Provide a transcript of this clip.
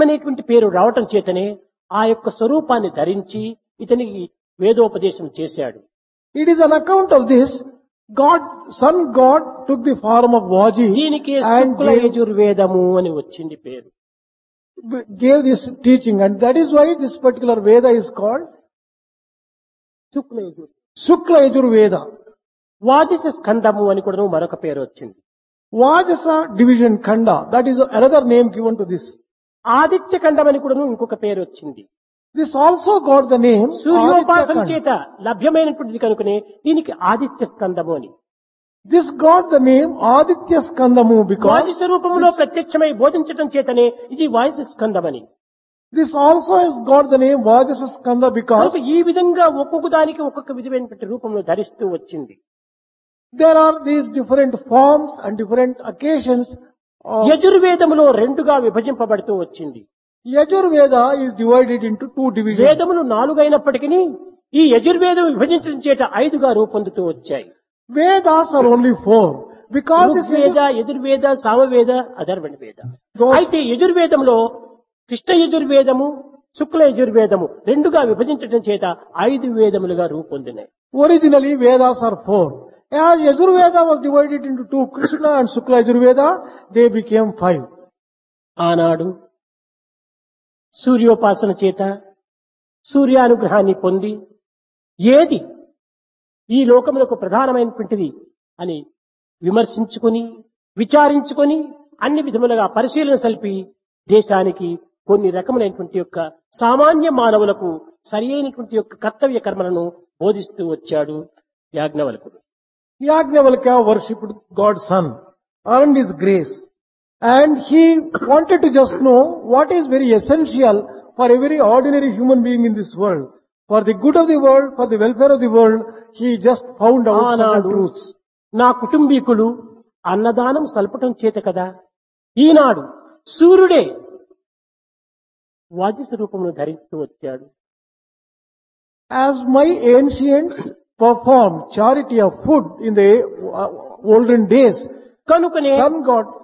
అనేటువంటి పేరు రావటం చేతనే ఆ యొక్క స్వరూపాన్ని ధరించి ఇతనికి వేదోపదేశం చేశాడు It is on account of this, God, Sun God took the form of Vaji దీనికి and శుక్ల gave, యజుర్వేదము అని వచ్చింది పేరు gave this teaching and that is why this particular Veda is called Shukla Yajur Shukla Yajur Veda. వాదిశ స్కందము అని కూడా మరొక పేరు వచ్చింది Vajasa division Khanda, that is another name given to this. Aditya ఖండం అని కూడా ఇంకొక పేరు వచ్చింది This also got the name సూర్యోపాసన Aditya Khanda. చేత లభ్యమైనటువంటిది కనుకనే దీనికి ఆదిత్య స్కందము అని This got the name Aditya Skandamu వాది because స్వరూపంలో ప్రత్యక్షమై బోధించటం చేతనే ఇది వాయు స్కందమని this also has got the name Vajasa Skanda because కనుక ఈ విధంగా ఒక్కొక్క దానికి ఒక్కొక్క విధమైనటువంటి రూపంలో ధరిస్తూ వచ్చింది there are these different forms and different occasions of యజుర్వేదములో రెండుగా విభజింపబడుతూ వచ్చింది Yajur Veda is divided into two divisions. వేదములు నాలుగైనప్పటికీ ఈ యజుర్వేదం విభజించడం చేత ఐదుగా రూపొందుతూ వచ్చాయి Vedas are only four because this Rigveda is Yajurveda Samaveda అధర్వణ వేద Those- అయితే యజుర్వేదంలో కృష్ణ యజుర్వేదము శుక్ల యజుర్వేదము రెండుగా విభజించడం చేత ఐదు వేదములుగా రూపొందినాయి originally Vedas are four. As Yajur Veda was divided into two, Krishna and Shukla Yajur Veda, they became five. ఆనాడు సూర్యోపాసన చేత సూర్యానుగ్రహాన్ని పొంది ఏది ఈ లోకములకు ప్రధానమైనటువంటిది అని విమర్శించుకొని విచారించుకొని అన్ని విధములుగా పరిశీలన సల్పి దేశానికి కొన్ని రకములైనటువంటి యొక్క సామాన్య మానవులకు సరి అయినటువంటి యొక్క కర్తవ్య కర్మలను బోధిస్తూ వచ్చాడు యాజ్ఞవల్కుడు Yajnavalkya worshipped God's son, earned his grace, and he wanted to just know what is very essential for every ordinary human being in this world. For the good of the world, for the welfare of the world, he just found out certain ఆనాడు truths. నా కుటుంబీకులు అన్నదానం సల్పటం చేత కదా ఈనాడు సూర్యుడే వాద్య స్వరూపమును ధరిస్తూ వచ్చాడు As my ancients performed charity of food in the uh, olden days, కనుకనే sun god